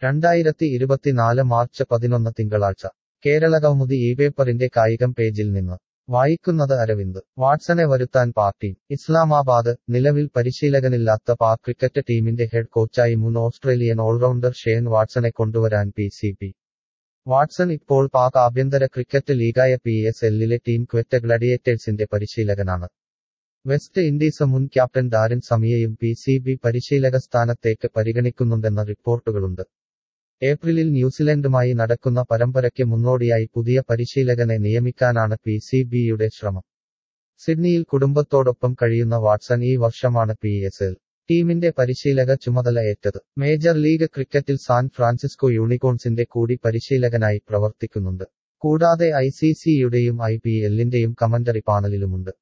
രണ്ടായിരത്തി ഇരുപത്തിനാല് മാർച്ച് പതിനൊന്ന് തിങ്കളാഴ്ച കേരള കൗമുദി ഈ പേപ്പറിന്റെ കായികം പേജിൽ നിന്ന് വായിക്കുന്നത് അരവിന്ദ് വാട്സനെ വരുത്താൻ പാർട്ടി ഇസ്ലാമാബാദ് നിലവിൽ പരിശീലകനില്ലാത്ത പാക് ക്രിക്കറ്റ് ടീമിന്റെ ഹെഡ് കോച്ചായി മുൻ ഓസ്ട്രേലിയൻ ഓൾറൗണ്ടർ ഷെയ്ൻ വാട്സനെ കൊണ്ടുവരാൻ പി സി ബി വാട്സൺ ഇപ്പോൾ പാക് ആഭ്യന്തര ക്രിക്കറ്റ് ലീഗായ പി എസ് എല്ലിലെ ടീം ക്വറ്റ ഗ്ലഡിയേറ്റേഴ്സിന്റെ പരിശീലകനാണ് വെസ്റ്റ് ഇൻഡീസ് മുൻ ക്യാപ്റ്റൻ ഡാരിൻ സമിയയും പി സി ബി പരിശീലക സ്ഥാനത്തേക്ക് പരിഗണിക്കുന്നുണ്ടെന്ന റിപ്പോർട്ടുകളുണ്ട് ഏപ്രിലിൽ ന്യൂസിലൻഡുമായി നടക്കുന്ന പരമ്പരയ്ക്ക് മുന്നോടിയായി പുതിയ പരിശീലകനെ നിയമിക്കാനാണ് പി സി ബിയുടെ ശ്രമം സിഡ്നിയിൽ കുടുംബത്തോടൊപ്പം കഴിയുന്ന വാട്സൺ ഈ വർഷമാണ് പി എസ് എൽ ടീമിന്റെ പരിശീലക ചുമതല ഏറ്റത് മേജർ ലീഗ് ക്രിക്കറ്റിൽ സാൻ ഫ്രാൻസിസ്കോ യൂണിക്കോൺസിന്റെ കൂടി പരിശീലകനായി പ്രവർത്തിക്കുന്നുണ്ട് കൂടാതെ ഐ സി സിയുടെയും ഐ പി എല്ലിന്റെയും കമന്ററി പാനലിലുമുണ്ട്